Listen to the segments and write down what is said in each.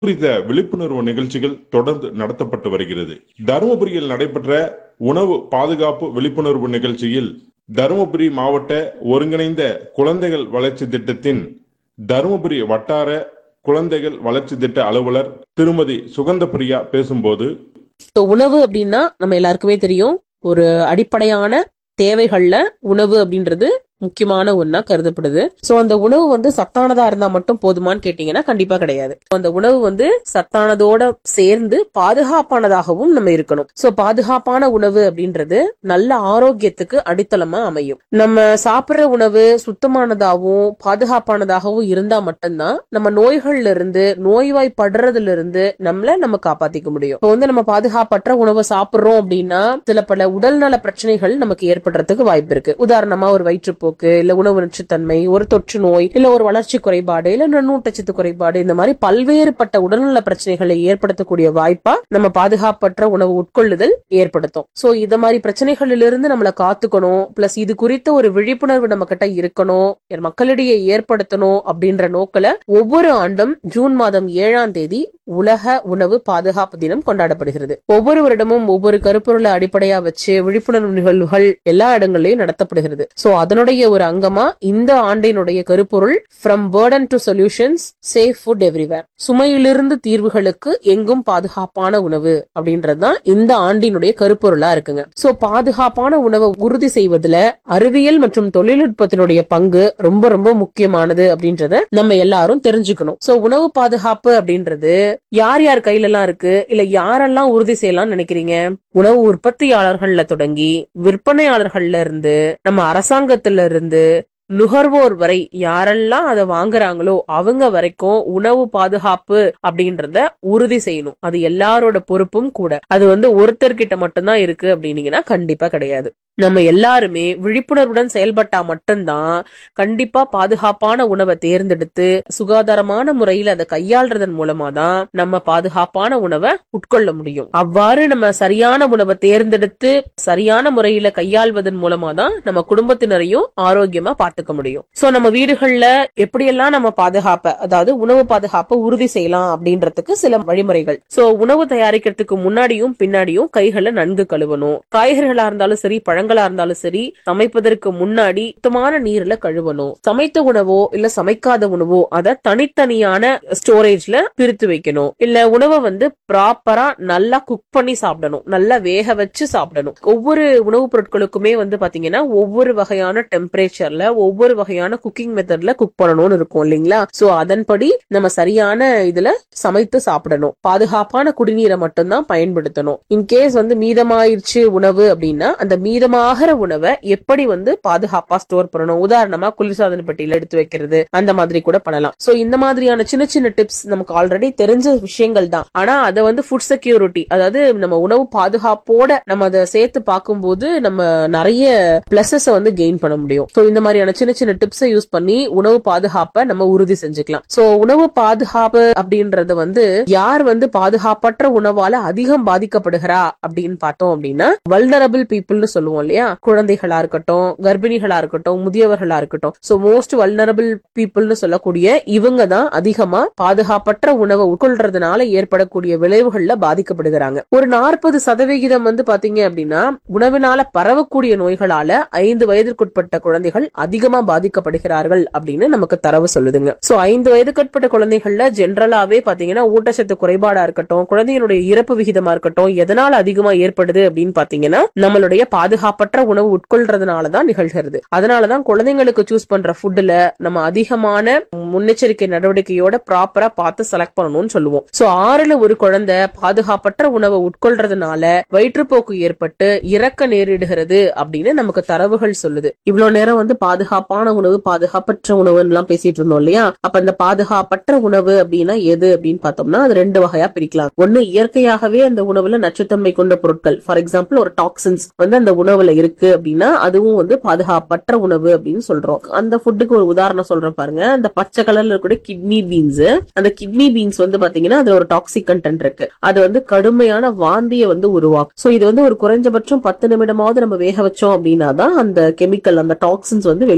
குறித்த விழிப்புணர்வு நிகழ்ச்சிகள் தொடர்ந்து நடத்தப்பட்டு வருகிறது தருமபுரியில் நடைபெற்ற உணவு பாதுகாப்பு விழிப்புணர்வு நிகழ்ச்சியில் தருமபுரி மாவட்ட ஒருங்கிணைந்த குழந்தைகள் வளர்ச்சி திட்டத்தின் தருமபுரி வட்டார குழந்தைகள் வளர்ச்சி திட்ட அலுவலர் திருமதி சுகந்தபிரியா பேசும்போது So, உணவு அப்படின்னா நம்ம எல்லாருக்குமே தெரியும் ஒரு அடிப்படையான தேவைகள்ல உணவு அப்படின்றது முக்கியமான ஒண்ணா கருதப்படுது சோ அந்த உணவு வந்து சத்தானதா இருந்தா மட்டும் போதுமான்னு கேட்டீங்கன்னா கண்டிப்பா கிடையாது So, அந்த உணவு வந்து சத்தானதோட சேர்ந்து பாதுகாப்பானதாகவும் நம்ம இருக்கணும் சோ பாதுகாப்பான உணவு அப்படின்றது நல்ல ஆரோக்கியத்துக்கு அடித்தளமா அமையும் நம்ம சாப்பிடுற உணவு சுத்தமானதாகவும் பாதுகாப்பானதாகவும் இருந்தா மட்டும்தான் நம்ம நோய்கள்ல இருந்து நோய்வாய்ப்படுறதுல இருந்து நம்மள நம்ம காப்பாத்திக்க முடியும் இப்போ வந்து நம்ம பாதுகாப்பற்ற உணவை சாப்பிடுறோம் அப்படின்னா சில பல உடல்நல பிரச்சனைகள் நமக்கு ஏற்படுறதுக்கு வாய்ப்பு இருக்கு உதாரணமா ஒரு வயிற்றுப்போக்கு இல்ல உணவு நச்சுத்தன்மை ஒரு தொற்று நோய் இல்ல ஒரு வளர்ச்சி குறைபாடு இல்ல நன்னூட்டச்சத்து குறைபாடு இந்த மாதிரி பல்வேறுபட்ட உடல்நல பிரச்சனைகளை ஏற்படுத்தக்கூடிய வாய்ப்பா நம்ம பாதுகாப்பற்ற உணவு உட்கொள்ளுதல் ஏற்படுத்தும் சோ இந்த மாதிரி பிரச்சனைகளிலிருந்து நம்மளை காத்துக்கணும் பிளஸ் இது குறித்த ஒரு விழிப்புணர்வு நம்ம கிட்ட இருக்கணும் மக்களிடையே ஏற்படுத்தணும் அப்படின்ற நோக்கில ஒவ்வொரு ஆண்டும் ஜூன் மாதம் ஏழாம் தேதி உலக உணவு பாதுகாப்பு தினம் கொண்டாடப்படுகிறது ஒவ்வொரு வருடமும் ஒவ்வொரு கருப்பொருளை அடிப்படையா வச்சு விழிப்புணர்வு நிகழ்வுகள் எல்லா இடங்கள்லயும் நடத்தப்படுகிறது சோ அதனுடைய ஒரு அங்கமா இந்த ஆண்டினுடைய கருப்பொருள் from burden to solutions safe food everywhere சுமையிலிருந்து தீர்வுகளுக்கு எங்கும் பாதுகாப்பான உணவு அப்படின்றதுதான் இந்த ஆண்டினுடைய கருப்பொருளா இருக்குங்க சோ பாதுகாப்பான உணவை உறுதி செய்வதுல அறிவியல் மற்றும் தொழில்நுட்பத்தினுடைய பங்கு ரொம்ப ரொம்ப முக்கியமானது அப்படின்றத நம்ம எல்லாரும் தெரிஞ்சுக்கணும் சோ உணவு பாதுகாப்பு அப்படின்றது யார் யார் கையில எல்லாம் இருக்கு இல்ல யாரெல்லாம் உறுதி செய்யலாம்னு நினைக்கிறீங்க உணவு உற்பத்தியாளர்கள்ல தொடங்கி விற்பனையாளர்கள்ல இருந்து நம்ம அரசாங்கத்துல இருந்து நுகர்வோர் வரை யாரெல்லாம் அதை வாங்குறாங்களோ அவங்க வரைக்கும் உணவு பாதுகாப்பு அப்படின்றத உறுதி செய்யணும் அது எல்லாரோட பொறுப்பும் கூட அது வந்து ஒருத்தர்கிட்ட மட்டும்தான் இருக்கு அப்படின்னீங்கன்னா கண்டிப்பா கிடையாது நம்ம எல்லாருமே விழிப்புணர்வுடன் செயல்பட்டா மட்டும்தான் கண்டிப்பா பாதுகாப்பான உணவை தேர்ந்தெடுத்து சுகாதாரமான முறையில அதை கையாள்றதன் மூலமா தான் நம்ம பாதுகாப்பான உணவை உட்கொள்ள முடியும் அவ்வாறு நம்ம சரியான உணவை தேர்ந்தெடுத்து சரியான முறையில கையாள்வதன் மூலமா தான் நம்ம குடும்பத்தினரையும் ஆரோக்கியமா பார்த்துக்க முடியும் சோ நம்ம வீடுகள்ல எப்படியெல்லாம் நம்ம பாதுகாப்ப அதாவது உணவு பாதுகாப்பை உறுதி செய்யலாம் அப்படின்றதுக்கு சில வழிமுறைகள் சோ உணவு தயாரிக்கிறதுக்கு முன்னாடியும் பின்னாடியும் கைகளை நன்கு கழுவணும் காய்கறிகளா இருந்தாலும் சரி பழங்களா இருந்தாலும் சரி சமைப்பதற்கு முன்னாடி சுத்தமான நீர்ல கழுவணும் சமைத்த உணவோ இல்ல சமைக்காத உணவோ அதை தனித்தனியான ஸ்டோரேஜ்ல பிரித்து வைக்கணும் இல்ல உணவை வந்து ப்ராப்பரா நல்லா குக் பண்ணி சாப்பிடணும் நல்லா வேக வச்சு சாப்பிடணும் ஒவ்வொரு உணவுப் பொருட்களுக்குமே வந்து பாத்தீங்கன்னா ஒவ்வொரு வகையான டெம்பரேச்சர்ல ஒவ்வொரு வகையான குக்கிங் மெத்தட்ல குக் பண்ணணும்னு இருக்கும் இல்லைங்களா சோ அதன்படி நம்ம சரியான இதுல சமைத்து சாப்பிடணும் பாதுகாப்பான குடிநீரை மட்டும்தான் பயன்படுத்தணும் இன்கேஸ் வந்து மீதமாயிருச்சு உணவு அப்படின்னா அந்த மீதமாகிற உணவை எப்படி வந்து பாதுகாப்பா ஸ்டோர் பண்ணணும் உதாரணமா குளிர்சாதன பெட்டியில எடுத்து வைக்கிறது அந்த மாதிரி கூட பண்ணலாம் சோ இந்த மாதிரியான சின்ன சின்ன டிப்ஸ் நமக்கு ஆல்ரெடி தெரிஞ்ச விஷயங்கள் தான் ஆனா அதை வந்து ஃபுட் செக்யூரிட்டி அதாவது நம்ம உணவு பாதுகாப்போட நம்ம அதை சேர்த்து பார்க்கும்போது நம்ம நிறைய பிளஸஸ் வந்து கெயின் பண்ண முடியும் சோ இந்த மாதிரியான சின்ன சின்ன டிப்ஸை யூஸ் பண்ணி உணவு பாதுகாப்பை நம்ம உறுதி செஞ்சுக்கலாம் சோ உணவு பாதுகாப்பு அப்படின்றது வந்து யார் வந்து பாதுகாப்பற்ற உணவால அதிகம் பாதிக்கப்படுகிறா அப்படின்னு பார்த்தோம் அப்படின்னா வல்னரபிள் பீப்புள்னு சொல்லுவோம் இல்லையா குழந்தைகளா இருக்கட்டும் கர்ப்பிணிகளா இருக்கட்டும் முதியவர்களா இருக்கட்டும் சோ மோஸ்ட் வல்னரபிள் பீப்புள்னு சொல்லக்கூடிய இவங்க தான் அதிகமா பாதுகாப்பற்ற உணவை உட்கொள்றதுனால ஏற்படக்கூடிய விளைவுகள்ல பாதிக்கப்படுகிறாங்க ஒரு நாற்பது சதவிகிதம் வந்து பாத்தீங்க அப்படின்னா உணவினால பரவக்கூடிய நோய்களால ஐந்து வயதிற்குட்பட்ட குழந்தைகள் அதிகமா பாதிக்கப்படுகிறார்கள் அப்படின்னு நமக்கு தரவு சொல்லுதுங்க சோ ஐந்து வயதுக்குட்பட்ட குழந்தைகள்ல ஜென்ரலாவே பாத்தீங்கன்னா ஊட்டச்சத்து குறைபாடா இருக்கட்டும் குழந்தைகளுடைய இறப்பு விகிதமா இருக்கட்டும் எதனால அதிகமா ஏற்படுது அப்படின்னு பாத்தீங்கன்னா நம்மளுடைய பாதுகாப்பற்ற உணவு உட்கொள்றதுனாலதான் நிகழ்கிறது அதனாலதான் குழந்தைங்களுக்கு சூஸ் பண்ற ஃபுட்ல நம்ம அதிகமான முன்னெச்சரிக்கை நடவடிக்கையோட ப்ராப்பரா பார்த்து செலக்ட் பண்ணணும்னு சொல்லுவோம் சோ ஆறுல ஒரு குழந்தை பாதுகாப்பற்ற உணவை உட்கொள்றதுனால வயிற்றுப்போக்கு ஏற்பட்டு இறக்க நேரிடுகிறது அப்படின்னு நமக்கு தரவுகள் சொல்லுது இவ்வளவு நேரம் வந்து பாதுகாப்பான உணவு பாதுகாப்பற்ற உணவுன்னு எல்லாம் பேசிட்டு இருந்தோம் இல்லையா அப்ப இந்த பாதுகாப்பற்ற உணவு அப்படின்னா எது அப்படின்னு பார்த்தோம்னா அது ரெண்டு வகையா பிரிக்கலாம் ஒண்ணு இயற்கையாகவே அந்த உணவுல நச்சுத்தன்மை கொண்ட பொருட்கள் ஃபார் எக்ஸாம்பிள் ஒரு டாக்ஸின்ஸ் வந்து அந்த உணவுல இருக்கு அப்படின்னா அதுவும் வந்து பாதுகாப்பற்ற உணவு அப்படின்னு சொல்றோம் அந்த ஃபுட்டுக்கு ஒரு உதாரணம் சொல்றேன் பாருங்க அந்த பச்சை கலர்ல இருக்கக்கூடிய கிட்னி பீன்ஸ் அந்த கிட்னி பீன்ஸ் வந்து பாத்தீங்கன்னா அதுல ஒரு டாக்ஸிக் கண்டென்ட் இருக்கு அது வந்து கடுமையான வாந்தியை வந்து உருவாக்கும் சோ இது வந்து ஒரு குறைஞ்சபட்சம் பத்து நிமிடமாவது நம்ம வேக வச்சோம் அப்படின்னா தான் அந்த கெமிக்கல் அந்த டாக்ஸின்ஸ் வந்து வெளியே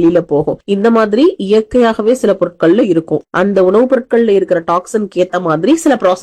வெளியில போகும் இந்த மாதிரி இயற்கையாகவே சில பொருட்கள்ல இருக்கும் அந்த உணவுப் பொருட்கள்ல இருக்கிற டாக்ஸின்க்கு ஏத்த மாதிரி சில ப்ராசஸ்